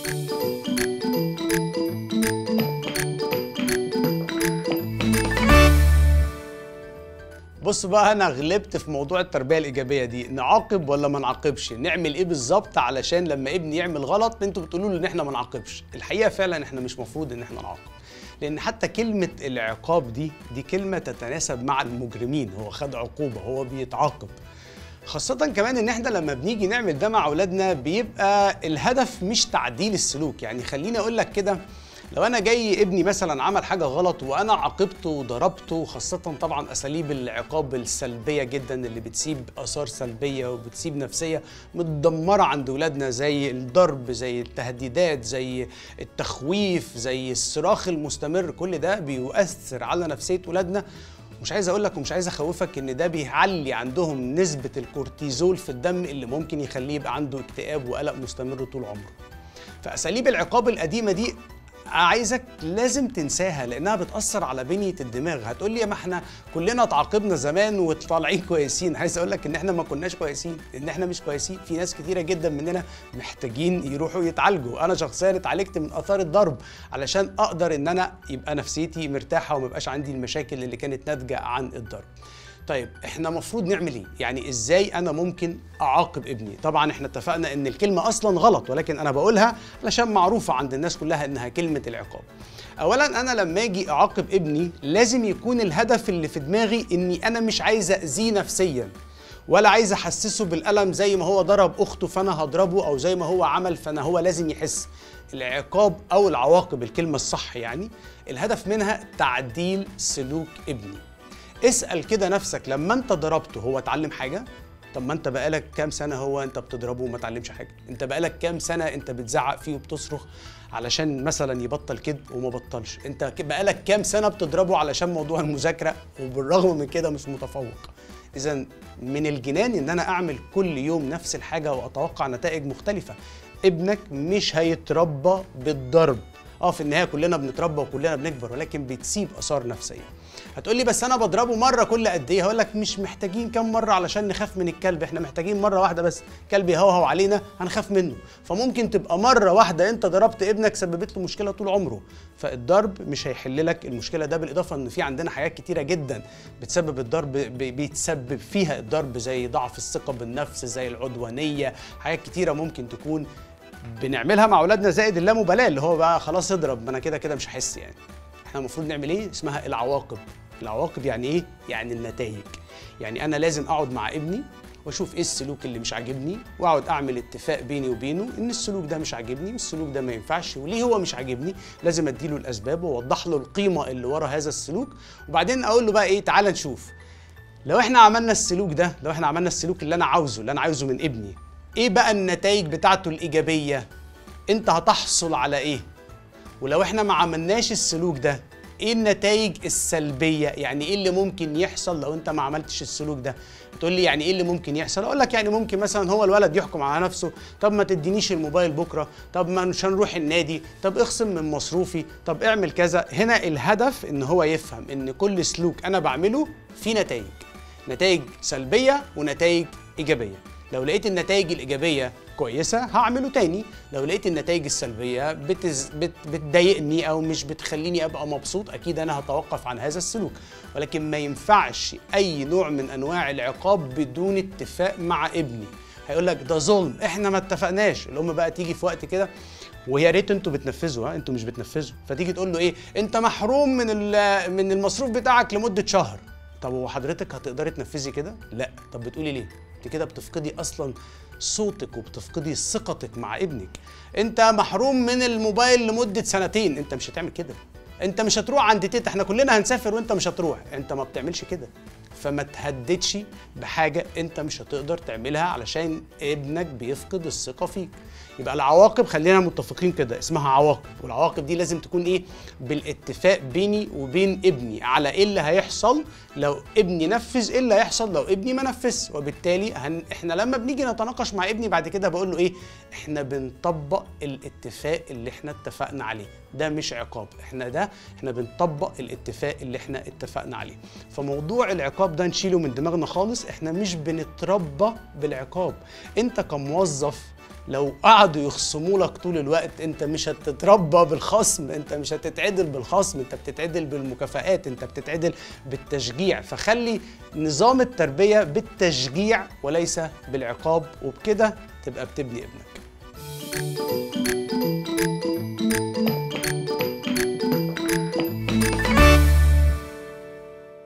بص بقى انا غلبت في موضوع التربيه الايجابيه دي نعاقب ولا ما نعاقبش نعمل ايه بالظبط علشان لما ابني يعمل غلط انتوا بتقولوا له ان احنا ما نعاقبش الحقيقه فعلا احنا مش مفروض ان احنا نعاقب لان حتى كلمه العقاب دي دي كلمه تتناسب مع المجرمين هو خد عقوبه هو بيتعاقب خاصة كمان ان احنا لما بنيجي نعمل ده مع اولادنا بيبقى الهدف مش تعديل السلوك يعني خليني اقول لك كده لو انا جاي ابني مثلا عمل حاجه غلط وانا عاقبته وضربته خاصه طبعا اساليب العقاب السلبيه جدا اللي بتسيب اثار سلبيه وبتسيب نفسيه متدمره عند ولادنا زي الضرب زي التهديدات زي التخويف زي الصراخ المستمر كل ده بيؤثر على نفسيه ولادنا مش عايز اقول لك ومش عايز اخوفك ان ده بيعلي عندهم نسبه الكورتيزول في الدم اللي ممكن يخليه يبقى عنده اكتئاب وقلق مستمر طول عمره فاساليب العقاب القديمه دي عايزك لازم تنساها لانها بتاثر على بنيه الدماغ هتقول لي ما احنا كلنا اتعاقبنا زمان وطالعين كويسين عايز اقول لك ان احنا ما كناش كويسين ان احنا مش كويسين في ناس كتيره جدا مننا محتاجين يروحوا يتعالجوا انا شخصيا اتعالجت من اثار الضرب علشان اقدر ان انا يبقى نفسيتي مرتاحه وما يبقاش عندي المشاكل اللي كانت ناتجه عن الضرب طيب احنا المفروض نعمل ايه؟ يعني ازاي انا ممكن اعاقب ابني؟ طبعا احنا اتفقنا ان الكلمه اصلا غلط ولكن انا بقولها علشان معروفه عند الناس كلها انها كلمه العقاب. اولا انا لما اجي اعاقب ابني لازم يكون الهدف اللي في دماغي اني انا مش عايز اذيه نفسيا ولا عايز احسسه بالالم زي ما هو ضرب اخته فانا هضربه او زي ما هو عمل فانا هو لازم يحس. العقاب او العواقب الكلمه الصح يعني الهدف منها تعديل سلوك ابني. اسال كده نفسك لما انت ضربته هو اتعلم حاجه طب ما انت بقالك كام سنه هو انت بتضربه وما اتعلمش حاجه انت بقالك كام سنه انت بتزعق فيه وبتصرخ علشان مثلا يبطل كده وما بطلش انت بقالك كام سنه بتضربه علشان موضوع المذاكره وبالرغم من كده مش متفوق اذا من الجنان ان انا اعمل كل يوم نفس الحاجه واتوقع نتائج مختلفه ابنك مش هيتربى بالضرب اه في النهايه كلنا بنتربى وكلنا بنكبر ولكن بتسيب اثار نفسيه هتقول لي بس انا بضربه مره كل قد ايه هقول لك مش محتاجين كم مره علشان نخاف من الكلب احنا محتاجين مره واحده بس كلب يهوهو علينا هنخاف منه فممكن تبقى مره واحده انت ضربت ابنك سببت له مشكله طول عمره فالضرب مش هيحل لك المشكله ده بالاضافه ان في عندنا حاجات كتيره جدا بتسبب الضرب بيتسبب فيها الضرب زي ضعف الثقه بالنفس زي العدوانيه حاجات كتيره ممكن تكون بنعملها مع اولادنا زائد اللامبالاه اللي هو بقى خلاص اضرب ما انا كده كده مش هحس يعني احنا المفروض نعمل ايه اسمها العواقب العواقب يعني ايه يعني النتائج يعني انا لازم اقعد مع ابني واشوف ايه السلوك اللي مش عاجبني واقعد اعمل اتفاق بيني وبينه ان السلوك ده مش عاجبني والسلوك ده ما ينفعش وليه هو مش عاجبني لازم اديله الاسباب واوضح له القيمه اللي ورا هذا السلوك وبعدين اقول له بقى ايه تعال نشوف لو احنا عملنا السلوك ده لو احنا عملنا السلوك اللي انا عاوزه اللي انا عاوزه من ابني ايه بقى النتائج بتاعته الايجابيه انت هتحصل على ايه ولو احنا ما عملناش السلوك ده ايه النتائج السلبيه يعني ايه اللي ممكن يحصل لو انت ما عملتش السلوك ده تقول لي يعني ايه اللي ممكن يحصل اقول لك يعني ممكن مثلا هو الولد يحكم على نفسه طب ما تدينيش الموبايل بكره طب ما مش هنروح النادي طب اخصم من مصروفي طب اعمل كذا هنا الهدف ان هو يفهم ان كل سلوك انا بعمله فيه نتائج نتائج سلبيه ونتائج ايجابيه لو لقيت النتائج الايجابيه كويسه هعمله تاني لو لقيت النتائج السلبيه بتز... بت... بتضايقني او مش بتخليني ابقى مبسوط اكيد انا هتوقف عن هذا السلوك ولكن ما ينفعش اي نوع من انواع العقاب بدون اتفاق مع ابني هيقول لك ده ظلم احنا ما اتفقناش الام بقى تيجي في وقت كده ويا ريت انتوا بتنفذوا ها انتوا مش بتنفذوا فتيجي تقول له ايه انت محروم من من المصروف بتاعك لمده شهر طب وحضرتك هتقدري تنفذي كده لا طب بتقولي ليه انت كده بتفقدي اصلا صوتك وبتفقدي ثقتك مع ابنك انت محروم من الموبايل لمده سنتين انت مش هتعمل كده انت مش هتروح عند تيتا احنا كلنا هنسافر وانت مش هتروح انت ما بتعملش كده فما تهددش بحاجه انت مش هتقدر تعملها علشان ابنك بيفقد الثقه فيك يبقى العواقب خلينا متفقين كده اسمها عواقب والعواقب دي لازم تكون ايه بالاتفاق بيني وبين ابني على ايه اللي هيحصل لو ابني نفذ ايه اللي هيحصل لو ابني ما نفذش وبالتالي هن... احنا لما بنيجي نتناقش مع ابني بعد كده بقول له ايه احنا بنطبق الاتفاق اللي احنا اتفقنا عليه ده مش عقاب احنا ده احنا بنطبق الاتفاق اللي احنا اتفقنا عليه فموضوع العقاب ده نشيله من دماغنا خالص احنا مش بنتربى بالعقاب انت كموظف لو قعدوا يخصموا لك طول الوقت انت مش هتتربى بالخصم انت مش هتتعدل بالخصم انت بتتعدل بالمكافآت انت بتتعدل بالتشجيع فخلي نظام التربية بالتشجيع وليس بالعقاب وبكده تبقى بتبني ابنك